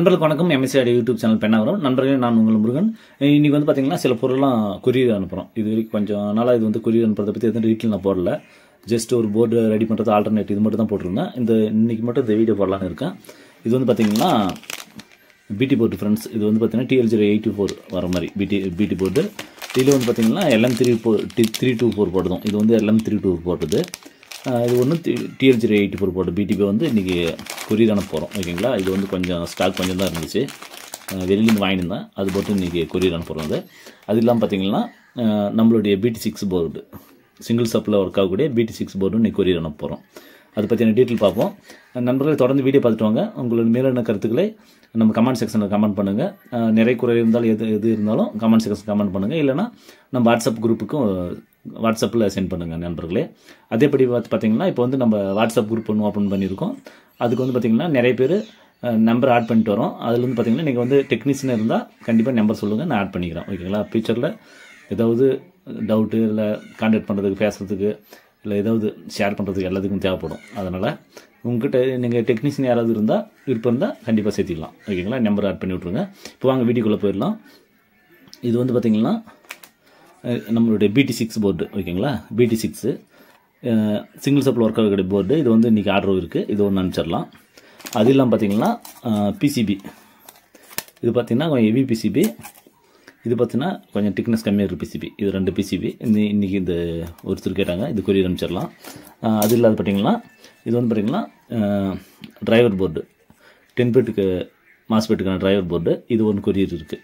நண்பர்களுக்கு வணக்கம் எம்எஸ்சி ஆடி யூடியூப் சேனல் பெண்ணாகரம் நண்பர்களே நான் உங்கள் முருகன் இன்னைக்கு வந்து பார்த்தீங்கன்னா சில பொருள்லாம் கொரியர் அனுப்புகிறோம் இது வரைக்கும் கொஞ்சம் நாளாக இது வந்து கொரியர் அனுப்புறதை பற்றி எதுவும் டீட்டெயில் நான் போடல ஜஸ்ட் ஒரு போர்டு ரெடி பண்ணுறது ஆல்டர்னேட் இது மட்டும் தான் போட்டிருந்தேன் இந்த இன்னைக்கு மட்டும் இந்த வீடியோ போடலான்னு இருக்கேன் இது வந்து பார்த்தீங்கன்னா பிடி போர்டு ஃப்ரெண்ட்ஸ் இது வந்து பார்த்தீங்கன்னா டிஎல் ஜீரோ எயிட்டி ஃபோர் வர மாதிரி பிடி பிடி போர்டு இதில் வந்து பார்த்தீங்கன்னா LM three four three two four போட்டதும் இது வந்து எல்எம் த்ரீ டூ போட்டது ஆஹ் இது ஒன்று டிஎல் ஜீரோ எயிட்டி ஃபோர் போட்டு பிடிபி வந்து இன்றைக்கி கொரியர் அனுப்ப போகிறோம் ஓகேங்களா இது வந்து கொஞ்சம் ஸ்டாக் கொஞ்சம் தான் இருந்துச்சு ஆஹ் வெளியிலேருந்து வாங்கியிருந்தேன் அது போட்டு இன்றைக்கி கொரியர் அனுப்புகிறோம் அது அது இல்லாமல் பார்த்தீங்கன்னா ஆஹ் நம்மளுடைய PD six board single supply work ஆகக்கூடிய பிடி சிக்ஸ் போர்டு இன்றைக்கி கொரியர் அனுப்ப போகிறோம் அதை பற்றின டீட்டெயில் பார்ப்போம் நண்பர்கள் தொடர்ந்து வீடியோ பார்த்துட்டு வாங்க உங்களோட மேலான கருத்துக்களை நம்ம கமெண்ட் செக்ஷனில் கமெண்ட் பண்ணுங்கள் நிறை குறை இருந்தாலும் எது எது இருந்தாலும் கமெண்ட் செக்ஷன் கமெண்ட் பண்ணுங்கள் இல்லைனா நம்ம வாட்ஸ்அப் குரூப்புக்கும் வாட்ஸ்அப்பில் சென்ட் பண்ணுங்கள் நண்பர்களே அதேபடி பார்த்து பார்த்தீங்கன்னா இப்போ வந்து நம்ம வாட்ஸ்அப் குரூப் ஒன்று ஓப்பன் பண்ணியிருக்கோம் அதுக்கு வந்து பார்த்தீங்கன்னா நிறைய பேர் நம்பர் ஆட் பண்ணிட்டு வரோம் அதில் வந்து பார்த்தீங்கன்னா நீங்கள் வந்து டெக்னீஷியன் இருந்தால் கண்டிப்பாக நம்பர் சொல்லுங்கள் நான் ஆட் பண்ணிக்கிறேன் ஓகேங்களா ஃபியூச்சரில் ஏதாவது டவுட்டு இல்லை கான்டாக்ட் பண்ணுறதுக்கு பேசுகிறதுக்கு இல்லை ஏதாவது ஷேர் பண்ணுறதுக்கு எல்லாத்துக்கும் தேவைப்படும் அதனால் உங்ககிட்ட நீங்கள் டெக்னீஷியன் யாராவது இருந்தால் விருப்பம் இருந்தால் கண்டிப்பாக சேர்த்திக்கலாம் ஓகேங்களா நம்பர் ஆட் பண்ணி விட்ருங்க இப்போ வாங்க வீடியோக்குள்ளே போயிடலாம் இது வந்து பார்த்திங்கன்னா அஹ், நம்மளுடைய பிடி சிக்ஸ் போர்டு ஓகேங்களா PD six single supply work ஆகக்கூடிய போர்டு இது வந்து இன்றைக்கி ஆர்டர் இருக்குது இது ஒன்று அனுப்பிச்சிடலாம் அது இல்லாமல் பார்த்தீங்கன்னா பிசிபி இது பார்த்தீங்கன்னா கொஞ்சம் ஹெவி பிசிபி இது பார்த்தீங்கன்னா கொஞ்சம் திக்னஸ் கம்மியாக இருக்குது பிசிபி இது ரெண்டு பிசிபி இந்த இன்றைக்கி இந்த ஒருத்தர் கேட்டாங்க இது கொரியர் அனுப்பிச்சிடலாம் அஹ், அது இல்லாத பார்த்தீங்கன்னா இது வந்து பார்த்தீங்கன்னா டிரைவர் போர்டு டென் பேட்டுக்கு மாஸ்பேட்டுக்கான டிரைவர் போர்டு இது ஒன்று கொரியர் இருக்குது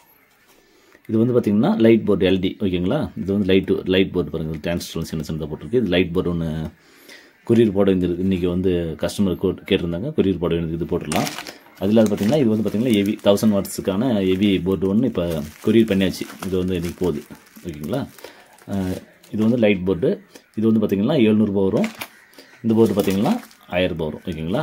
இது வந்து பார்த்தீங்கன்னா லைட் போர்டு எல்டி ஓகேங்களா இது வந்து லைட் லைட் போர்டு பாருங்கள் டிரான்ஸ்டர் சின்ன சின்னதாக போட்டிருக்கு இது லைட் போர்டு ஒன்று கொரியர் போட வேண்டியது இன்றைக்கி வந்து கஸ்டமர் கோ கேட்டிருந்தாங்க கொரியர் போட வேண்டியது இது போட்டுடலாம் அது இல்லாத பார்த்தீங்கன்னா இது வந்து பார்த்தீங்கன்னா ஹெவி தௌசண்ட் வாட்ஸுக்கான ஹெவி போர்டு ஒன்று இப்போ கொரியர் பண்ணியாச்சு இது வந்து இன்றைக்கி போகுது ஓகேங்களா அஹ் இது வந்து லைட் போர்டு இது வந்து பார்த்தீங்கன்னா எழுநூறுபா வரும் இந்த போர்டு பார்த்தீங்கன்னா ஆயிரரூபா வரும் ஓகேங்களா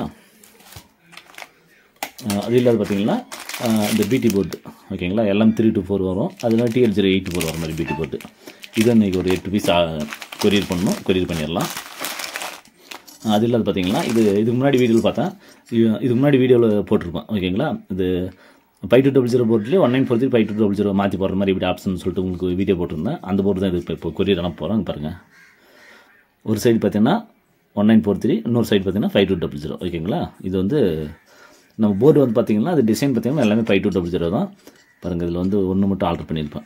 அஹ் அது இல்லாத பார்த்தீங்கன்னா அஹ் இந்த பிடி போர்டு ஓகேங்களா எல்லாம் த்ரீ டு ஃபோர் வரும் அதனால டிஎல் ஜீரோ எயிட் ஃபோர் வர மாதிரி பிடி போர்டு இது இன்றைக்கி ஒரு எட்டு பீஸ் கொரியர் பண்ணணும் கொரியர் பண்ணிடலாம் அஹ் அது இல்லாத பார்த்தீங்கன்னா இது இதுக்கு முன்னாடி வீடியோவில் பார்த்தேன் இது- இதுக்கு முன்னாடி வீடியோவில் போட்டிருப்பேன் ஓகேங்களா இது ஃபைவ் டூ டபுள் ஜீரோ போர்ட்லேயே one nine four three five two double zero மாற்றி போடுற மாதிரி இப்படி ஆப்ஷன் சொல்லிட்டு உங்களுக்கு வீடியோ போட்டிருந்தேன் அந்த போர்டு தான் இது இப்போ இப்போ கொரியர் அனுப்ப போகிறோம் பாருங்கள் ஒரு சைடு பார்த்தீங்கன்னா ஒன் நைன் ஃபோர் த்ரீ இன்னொரு சைடு பார்த்தீங்கன்னா ஃபைவ் டூ டபுள் ஜீரோ ஓகேங்களா இது வந்து நம்ம போர்டு வந்து பார்த்தீங்கன்னா அது டிசைன் பார்த்தீங்கன்னா எல்லாமே ஃபைவ் டூ டபுள் ஜீரோ தான் பாருங்கள் இதில் வந்து ஒன்று மட்டும் ஆல்டர் பண்ணியிருப்பேன்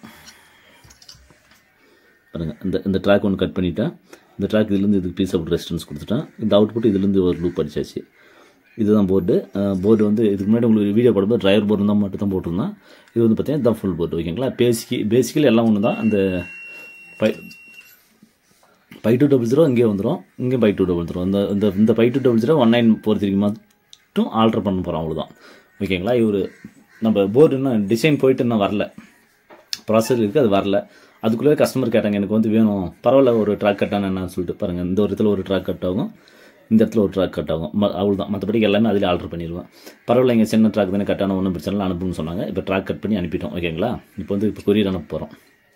பாருங்கள் இந்த இந்த ட்ராக் ஒன்று கட் பண்ணிட்டேன் இந்த ட்ராக் இதுலேருந்து இதுக்கு பீஸ் அவுட் ரெஸ்டன்ஸ் கொடுத்துட்டேன் இந்த அவுட்புட் இதுலேருந்து ஒரு லூப் அடிச்சாச்சு இதுதான் போர்டு போர்டு வந்து இதுக்கு முன்னாடி உங்களுக்கு வீடியோ போடும்போது டிரைவர் போர்டு தான் மட்டும் தான் போட்டிருந்தேன் இது வந்து பார்த்தீங்கன்னா இதுதான் ஃபுல் போர்டு ஓகேங்களா பேசிக்கி பேசிக்கலி எல்லாம் ஒன்று தான் அந்த ஃபை ஃபைவ் டூ டபுள் ஜீரோ இங்கே வந்துடும் இங்கே ஃபைவ் டூ டபுள் வந்துடும் இந்த இந்த இந்த five two double zero one nine four த்ரீக்கு மட்டும் ஆல்டர் பண்ண போகிறோம் அவ்வளோதான் ஓகேங்களா இவர் நம்ம போர்டு இன்னும் டிசைன் போயிட்டு இன்னும் வரல ப்ராசஸ் இருக்குது அது வரல அதுக்குள்ளே கஸ்டமர் கேட்டாங்க எனக்கு வந்து வேணும் பரவாயில்ல ஒரு ட்ராக் கட் ஆனால் என்னன்னு சொல்லிட்டு பாருங்கள் இந்த ஒரு இடத்துல ஒரு ட்ராக் கட் ஆகும் இந்த இடத்துல ஒரு ட்ராக் கட் ஆகும் ம அவ்வளோதான் மற்றபடி எல்லாமே அதில் ஆல்டர் பண்ணிடுவேன் பரவாயில்ல இங்கே சின்ன ட்ராக் தானே கட் ஆனால் ஒன்றும் பிரச்சனை இல்லை அனுப்புன்னு சொன்னாங்க இப்போ ட்ராக் கட் பண்ணி அனுப்பிட்டோம் ஓகேங்களா இப்போ வந்து இப்போ கொரியர் அனுப்ப போகிறோம்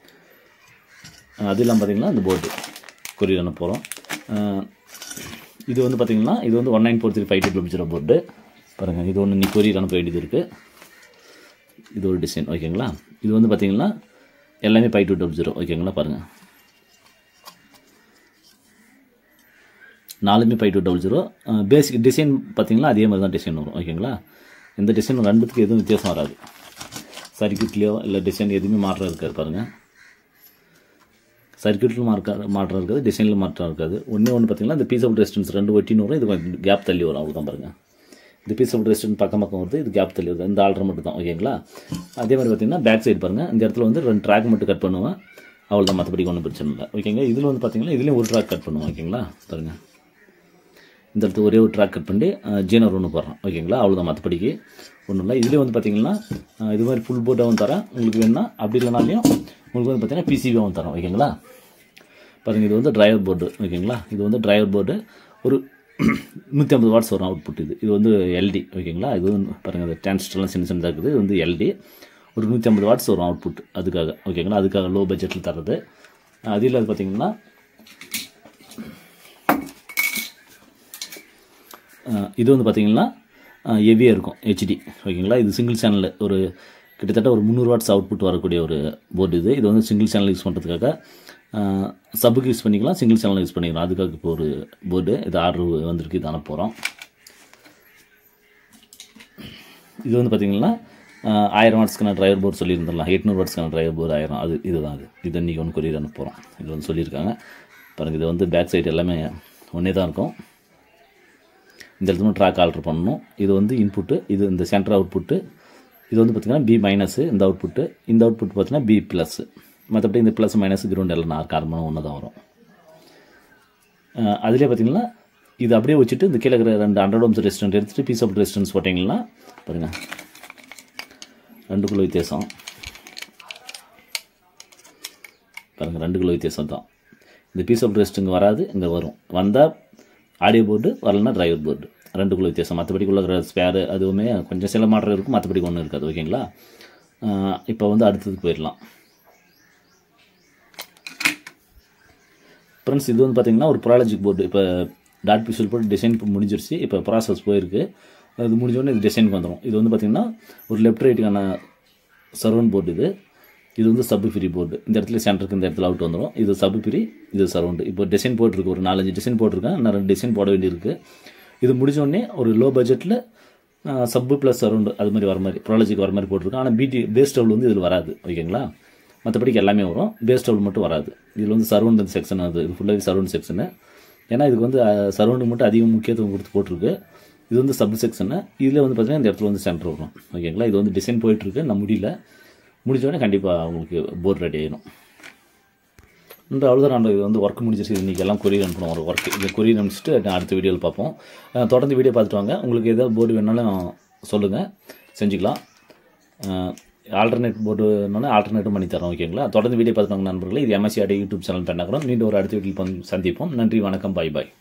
அது இல்லாமல் பார்த்தீங்கன்னா இந்த போர்டு கொரியர் அனுப்ப போகிறோம் இது வந்து பார்த்தீங்கன்னா இது வந்து one nine four three five two zero board பாருங்கள் இது ஒன்று நீ கொரியர் அனுப்ப வேண்டியது இருக்குது இது ஒரு டிசைன் ஓகேங்களா இது வந்து பார்த்தீங்கன்னா எல்லாமே ஃபைவ் டூ டபுள் ஜீரோ ஓகேங்களா பாருங்கள் நாலுமே five two double zero basic design பார்த்தீங்கன்னா அதே மாதிரி தான் டிசைன் வரும் ஓகேங்களா இந்த டிசைன் ரெண்டுத்துக்கு எதுவும் வித்தியாசம் வராது சர்க்கியூட்லேயோ இல்லை டிசைன் எதுவுமே மாற்றம் இருக்காது பாருங்கள் சர்க்கியூட்டில் மார்க்க மாற்றம் இருக்காது டிசைனில் மாற்றம் இருக்காது ஒன்றே ஒன்று பார்த்தீங்கன்னா இந்த பீஸ் ஆஃப் ரெஸ்டன்ஸ் ரெண்டு ஒட்டின்னு வரும் இது கொஞ்சம் கேப் தள்ளி வரும் அவ்வளோதான் பாருங்கள் இந்த பீஸ் ஆஃப் ரெஸ்டன்ஸ் பக்கம் பக்கம் வருது இது கேப் தள்ளி வருது இந்த ஆல்டர் மட்டும் தான் ஓகேங்களா அதே மாதிரி பார்த்தீங்கன்னா பேக் சைடு பாருங்கள் இந்த இடத்துல வந்து ரெண்டு ட்ராக் மட்டும் கட் பண்ணுவேன் அவ்வளோதான் மற்றபடி ஒன்றும் பிரச்சனை இல்லை ஓகேங்க இதில் வந்து பார்த்தீங்கன்னா இதுலேயும் ஒரு ட்ராக் கட் பண்ணுவோம் ஓகேங்களா பாருங்கள் இந்த இடத்துல ஒரே ஒரு ட்ராக் கட் பண்ணி ஜீனர் ஒன்று போடுறோம் ஓகேங்களா அவ்வளோதான் மற்றபடிக்கு ஒன்றும் இல்லை இதுலேயே வந்து பார்த்தீங்கன்னா அஹ், இது மாதிரி ஃபுல் போர்டாகவும் தரேன் உங்களுக்கு வேணும்னா அப்படி இல்லைனாலையும் உங்களுக்கு வந்து பார்த்தீங்கன்னா பிசிபியாகவும் தரோம் ஓகேங்களா பாருங்கள் இது வந்து டிரைவர் போர்டு ஓகேங்களா இது வந்து டிரைவர் போர்டு ஒரு நூற்றி ஐம்பது வாட்ஸ் வரும் அவுட்புட் இது இது வந்து எல்டி ஓகேங்களா இது வந்து பாருங்கள் இந்த டிரான்சிஸ்டர்லாம் சின்ன சின்னதாக இருக்குது இது வந்து எல்டி ஒரு நூற்றி ஐம்பது வாட்ஸ் வரும் அவுட்புட் அதுக்காக ஓகேங்களா அதுக்காக லோ பட்ஜெட்டில் தர்றது அது இல்லாத பார்த்தீங்கன்னா அஹ் இது வந்து பார்த்தீங்கன்னா ஹெவியாக இருக்கும் ஹெச்டி ஓகேங்களா இது சிங்கிள் சேனல் ஒரு கிட்டத்தட்ட ஒரு முந்நூறு வாட்ஸ் அவுட்புட் வரக்கூடிய ஒரு போர்டு இது இது வந்து சிங்கிள் சேனல் யூஸ் பண்ணுறதுக்காக சப்புக்கு யூஸ் பண்ணிக்கலாம் சிங்கிள் சேனல் யூஸ் பண்ணிக்கலாம் அதுக்காக இப்போ ஒரு போர்டு இது ஆர்டர் வந்திருக்கு இது அனுப்புகிறோம் இது வந்து பார்த்தீங்கன்னா ஆயிரம் வாட்ஸ்க்கான டிரைவர் போர்டு சொல்லியிருந்துடலாம் எட்நூறு வாட்ஸ்க்கான டிரைவர் போர்டு ஆயிரம் அது இதுதான் அது இது இன்றைக்கி ஒன்று கொரியர் அனுப்புகிறோம் இது வந்து சொல்லியிருக்காங்க பாருங்கள் இது வந்து பேக் சைடு எல்லாமே ஒன்றே தான் இருக்கும் இந்த இடத்துல ட்ராக் ஆல்ட்ரு பண்ணணும் இது வந்து இன்புட்டு இது இந்த சென்டர் அவுட்புட்டு இது வந்து பார்த்திங்கன்னா பி மைனஸு இந்த அவுட்புட்டு இந்த அவுட்புட் பார்த்தீங்கன்னா பி ப்ளஸ்ஸு மற்றபடி இந்த ப்ளஸ் மைனஸ் கிரவுண்ட் எல்லாம் நான் காரணமாக ஒன்று தான் வரும் அதிலே பார்த்தீங்கன்னா இது அப்படியே வச்சுட்டு இந்த கீழே இருக்கிற ரெண்டு ஹண்ட்ரட் ஓம்ஸ் ரெசிஸ்டன்ட் எடுத்துகிட்டு பீஸ் ஆஃப் ரெசிஸ்டன்ஸ் போட்டிங்கன்னா பாருங்கள் ரெண்டுக்குள்ள வித்தியாசம் பாருங்கள் ரெண்டுக்குள்ள வித்தியாசம் தான் இந்த பீஸ் ஆஃப் ரெஸ்ட் இங்கே வராது இங்கே வரும் வந்தால் ஆடியோ போர்டு வரலன்னா டிரைவர் போர்டு ரெண்டுக்குள்ள வித்தியாசம் மற்றபடிக்குள்ள இருக்கிற ஸ்பேரு அதுவுமே கொஞ்சம் சில மாற்றம் இருக்கும் மற்றபடி ஒன்றும் இருக்காது ஓகேங்களா இப்போ வந்து அடுத்ததுக்கு போயிடலாம் ஃப்ரெண்ட்ஸ் இது வந்து பார்த்தீங்கன்னா ஒரு ப்ராலஜிக் போர்டு இப்போ டாட் பிக்சல் போட்டு டிசைன் முடிஞ்சிருச்சு இப்போ ப்ராசஸ் போயிருக்கு அது முடிஞ்சோடனே இது டிசைனுக்கு வந்துடும் இது வந்து பார்த்திங்கன்னா ஒரு லெஃப்ட் ரைட்டுக்கான சரௌண்ட் போர்டு இது இது வந்து சப்பு ஃப்ரீ போர்டு இந்த இடத்துல சென்டருக்கு இந்த இடத்துல அவுட் வந்துடும் இது சப்பு ஃப்ரீ இது சரௌண்டு இப்போ டிசைன் போட்டிருக்கு ஒரு நாலஞ்சு டிசைன் போட்டிருக்கேன் நான் ரெண்டு டிசைன் போட வேண்டியிருக்கு இது முடிஞ்சோடனே ஒரு லோ பட்ஜெட்டில் சப்பு ப்ளஸ் சரௌண்டு அது மாதிரி வர மாதிரி ப்ராலஜிக்கு வர மாதிரி போட்டிருக்கேன் ஆனால் பிடி பேஸ் டவுல் வந்து இதில் வராது ஓகேங்களா மற்றபடிக்கு எல்லாமே வரும் பேஸ் டவுல் மட்டும் வராது இதில் வந்து சரௌண்ட் அந்த செக்ஷன் அது இது ஃபுல்லாகவே சரௌண்ட் செக்ஷனு ஏன்னா இதுக்கு வந்து சரௌண்டுக்கு மட்டும் அதிகம் முக்கியத்துவம் கொடுத்து போட்டிருக்கு இது வந்து சப் செக்ஷனு இதில் வந்து பார்த்தீங்கன்னா இந்த இடத்துல வந்து சென்டர் வரும் ஓகேங்களா இது வந்து டிசைன் போயிட்டுருக்கு நான் முடியல முடிஞ்சோடனே கண்டிப்பாக உங்களுக்கு போர்ட் ரெடி ஆயிடும் இந்த அவ்வளோதான் நான் இது வந்து ஒர்க் முடிஞ்சிருச்சு இன்றைக்கி எல்லாம் கொரியர் அனுப்பணும் ஒரு ஒர்க் இந்த கொரியர் அனுப்பிச்சிட்டு நான் அடுத்த வீடியோவில் பார்ப்போம் அஹ் தொடர்ந்து வீடியோ பார்த்துட்டு வாங்க உங்களுக்கு எதாவது போர்டு வேணாலும் சொல்லுங்கள் செஞ்சுக்கலாம் ஆல்டர்னேட் போர்டுனாலும் ஆல்டர்னேட்டும் பண்ணி தரோம் ஓகேங்களா தொடர்ந்து வீடியோ பார்த்துட்டு வாங்க நண்பர்களே இது எம்எஸ்சி ஆடி யூடியூப் சேனல் பண்ண கூட மீண்டும் ஒரு அடுத்த வீட்டில் சந்திப்போம் நன்றி வணக்கம் பாய் பாய்